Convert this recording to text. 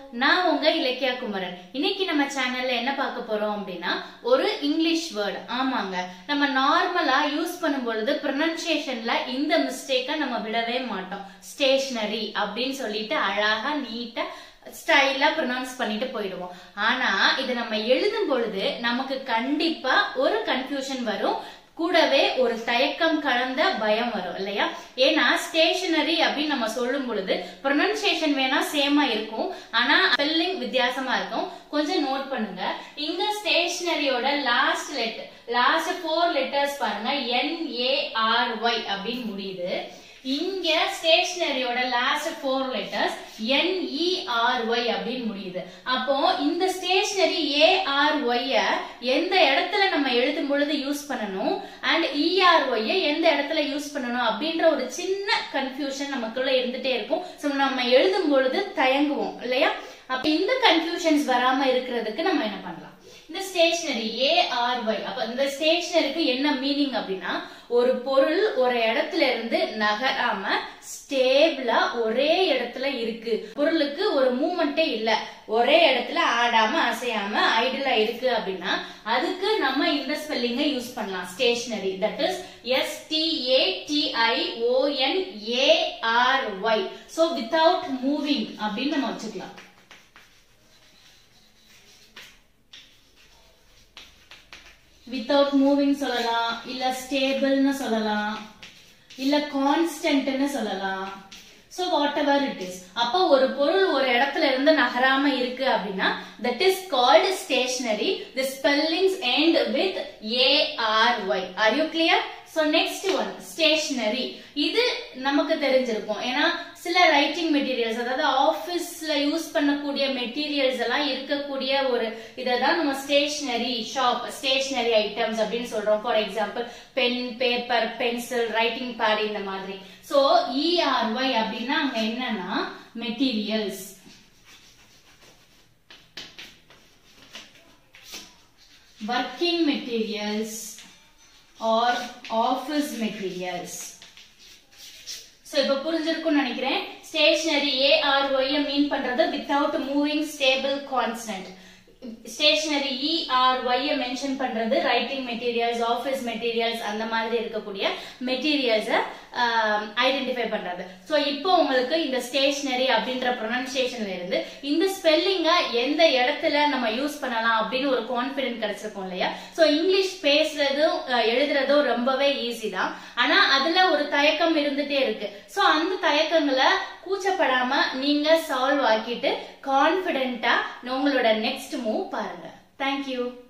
நான் உங்க இலக்கியா குமரன் இன்னைக்கு நம்ம சேனல்ல என்ன பார்க்க போறோம் அப்படின்னா ஒரு இங்கிலீஷ் வேர்டு ஆமாங்க நம்ம நார்மலா யூஸ் பண்ணும் பொழுது ப்ரொனன்சியேஷன்ல இந்த மிஸ்டேக்கை நம்ம விடவே மாட்டோம் ஸ்டேஷனரி அப்படின்னு சொல்லிட்டு அழகா நீட்டா ஸ்டைலா ப்ரொனவுன்ஸ் பண்ணிட்டு போயிடுவோம் ஆனா இது நம்ம எழுதும் பொழுது நமக்கு கண்டிப்பா ஒரு கன்ஃபியூஷன் வரும் கூடவே ஒரு தயக்கம் கலந்த பயம் வரும் இல்லையா ஏன்னா ஸ்டேஷனரி அப்படின்னு நம்ம சொல்லும் பொழுது ப்ரொனன்சியேஷன் வேணா சேமா இருக்கும் ஆனா ஸ்பெல்லிங் வித்தியாசமா இருக்கும் கொஞ்சம் நோட் பண்ணுங்க இங்க ஸ்டேஷனரியோட last letter last four letters பாருங்க என் ஏ ஆர் ஒய் அப்படின்னு முடியுது இங்க ஸ்டேஷனரியோட last four letters N E R Y அப்படின்னு முடியுது அப்போ இந்த ஸ்டேஷனரி ஏ ஆர் ஒய் எந்த இடத்துல நம்ம எழுதும் பொழுது யூஸ் பண்ணணும் அண்ட் இஆர் ஒய் எந்த இடத்துல யூஸ் பண்ணணும் அப்படின்ற ஒரு சின்ன கன்ஃபியூஷன் நமக்குள்ள இருந்துட்டே இருக்கும் ஸோ நம்ம எழுதும் பொழுது தயங்குவோம் இல்லையா அப்ப இந்த கன்ஃபியூஷன்ஸ் வராம இருக்கிறதுக்கு நம்ம என்ன பண்ணலாம் இந்த ஸ்டேஷனரி ஏ ஆர் ஒய் அப்ப இந்த ஸ்டேஷனரிக்கு என்ன மீனிங் அப்படின்னா ஒரு பொருள் ஒரு இடத்துல இருந்து நகராம ஸ்டேபிளா ஒரே இடத்துல இருக்கு பொருளுக்கு ஒரு மூமெண்டே இல்ல ஒரே இடத்துல ஆடாம அசையாம ஐடியலா இருக்கு அப்படின்னா அதுக்கு நம்ம இந்த ஸ்பெல்லிங்கை யூஸ் பண்ணலாம் stationary that is S T A T I O N A R Y so without moving அப்படின்னு நம்ம வச்சுக்கலாம் வித்தவுட் மூவிங் சொல்லலாம் இல்ல ஸ்டேபிள்னு சொல்லலாம் இல்ல கான்ஸ்டன்ட்னு சொல்லலாம் so whatever it is அப்போ ஒரு பொருள் ஒரு இடத்துல இருந்து நகராம இருக்கு அப்படின்னா that is called stationary the spellings end with A R Y are you clear so next one stationery இது நமக்கு தெரிஞ்சிருக்கும் ஏன்னா சில ரைட்டிங் மெட்டீரியல்ஸ் அதாவது ஆபீஸ்ல யூஸ் பண்ணக்கூடிய மெட்டீரியல்ஸ் எல்லாம் இருக்கக்கூடிய ஒரு இததான் நம்ம ஸ்டேஷனரி ஷாப் ஸ்டேஷனரி ஐட்டம்ஸ் அப்படின்னு சொல்றோம் for example pen paper pencil writing pad இந்த மாதிரி சோ இஆர்ஒய் அப்படின்னா அங்க என்னன்னா materials working materials or office materials so இப்ப புரிஞ்சிருக்கும்னு நினைக்கிறேன் stationary A R Y mean பண்றது without moving stable constant stationery E R Y mention பண்றது ரைட்டிங் மெட்டீரியல்ஸ் ஆஃபீஸ் மெட்டீரியல்ஸ் அந்த மாதிரி இருக்கக்கூடிய மெட்டீரியல்ஸ ஐடென்டிஃபை பண்றது சோ இப்போ உங்களுக்கு இந்த ஸ்டேஷனரி அப்படின்ற ப்ரொனன்சியேஷன்ல இருந்து இந்த ஸ்பெல்லிங்க எந்த இடத்துல நம்ம யூஸ் பண்ணலாம் அப்படின்னு ஒரு கான்பிடென்ட் கிடைச்சிருக்கும் இல்லையா சோ இங்கிலீஷ் பேசுறதும் எழுதுறதும் ரொம்பவே ஈஸி தான் ஆனா அதுல ஒரு தயக்கம் இருந்துட்டே இருக்கு சோ அந்த தயக்கங்களை கூச்சப்படாம நீங்க சால்வ் ஆக்கிட்டு கான்பிடென்ட்டா உங்களோட நெக்ஸ்ட் மூவ் பாருங்க தேங்க்யூ